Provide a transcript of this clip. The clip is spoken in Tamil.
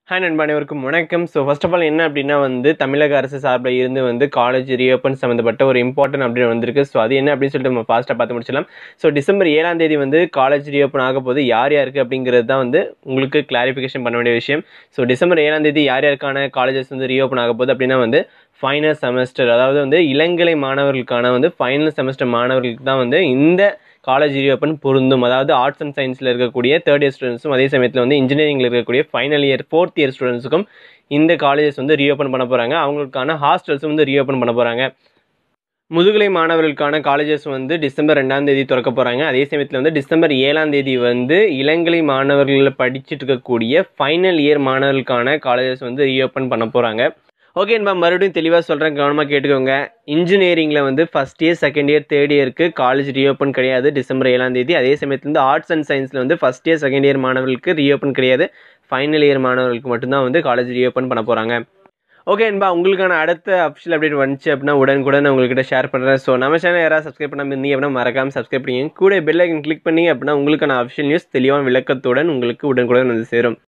ஹாய் நண்பா அனைவருக்கும் வணக்கம் ஸோ ஃபர்ஸ்ட் ஆஃப் ஆல் என்ன அப்படின்னா வந்து தமிழக அரசு சார்பில் இருந்து வந்து காலேஜ் ரீஓப்பன் சம்மந்தப்பட்ட ஒரு இம்பார்ட்டன்ட் அப்டேட் வந்திருக்கு ஸோ அது என்ன அப்படின்னு சொல்லிட்டு நம்ம ஃபாஸ்ட்டாக பார்த்து முடிச்சிடலாம் ஸோ டிசம்பர் ஏழாம் தேதி வந்து காலேஜ் ரீஓப்பன் ஆக போது யார் யாருக்கு அப்படிங்கிறது தான் வந்து உங்களுக்கு கிளாரிஃபிகேஷன் பண்ண வேண்டிய விஷயம் ஸோ டிசம்பர் ஏழாம் தேதி யார் யாருக்கான காலேஜஸ் வந்து ரீஓப்பன் ஆக போகுது அப்படின்னா வந்து ஃபைனல் செமஸ்டர் அதாவது வந்து இளங்கலை மாணவர்களுக்கான வந்து ஃபைனல் செமஸ்டர் மாணவர்களுக்கு தான் வந்து இந்த காலேஜ் ரீஓப்பன் பொருந்தும் அதாவது ஆர்ட்ஸ் அண்ட் சயின்ஸில் இருக்கக்கூடிய தேர்ட் இயர் ஸ்டூடெண்ட்ஸும் அதே சமயத்தில் வந்து இன்ஜினியரிங்கில் இருக்கக்கூடிய ஃபைனல் இயர் ஃபோர்த் இயர் ஸ்டூடெண்ட்ஸுக்கும் இந்த காலேஜஸ் வந்து ரீஓப்பன் பண்ண போகிறாங்க அவங்களுக்கான ஹாஸ்டல்ஸும் வந்து ரீஓப்பன் பண்ண போகிறாங்க முதுகலை மாணவர்களுக்கான காலேஜஸ் வந்து டிசம்பர் ரெண்டாம் தேதி திறக்க போகிறாங்க அதே சமயத்தில் வந்து டிசம்பர் ஏழாம் தேதி வந்து இளங்கலை மாணவர்களில் படிச்சுட்டு இருக்கக்கூடிய ஃபைனல் இயர் மாணவர்களுக்கான காலேஜஸ் வந்து ரீஓப்பன் பண்ண போகிறாங்க ஓகே நம்ம மறுபடியும் தெளிவாக சொல்கிறேன் கவனமாக கேட்டுக்கோங்க இன்ஜினியரிங்கில் வந்து first year second year third இயருக்கு காலேஜ் ரீஓப்பன் கிடையாது டிசம்பர் ஏழாம் தேதி அதே சமயத்தில் வந்து ஆர்ட்ஸ் அண்ட் சயின்ஸில் வந்து ஃபஸ்ட் இயர் செகண்ட் இயர் மாணவர்களுக்கு ரீஓப்பன் கிடையாது ஃபைனல் இயர் மாணவர்களுக்கு மட்டும்தான் வந்து காலேஜ் ரீஓப்பன் பண்ண போகிறாங்க ஓகே என்பா உங்களுக்கான அடுத்த அஃபிஷியல் அப்டேட் வந்துச்சு அப்படின்னா உடனுக்குடன் உங்கள்கிட்ட ஷேர் பண்ணுறேன் ஸோ நம்ம சேனல் யாராவது சப்ஸ்கிரைப் பண்ணாமல் இருந்தீங்க அப்படின்னா மறக்காமல் சப்ஸ்கிரைப் பண்ணிங்க கூட பெல் ஐக்கன் கிளிக் பண்ணி அப்படின்னா உங்களுக்கான அஃபிஷியல் நியூஸ் தெளிவான விளக்கத்துடன் உங்களுக்கு உடனுக்குடன் வந்து சேரும்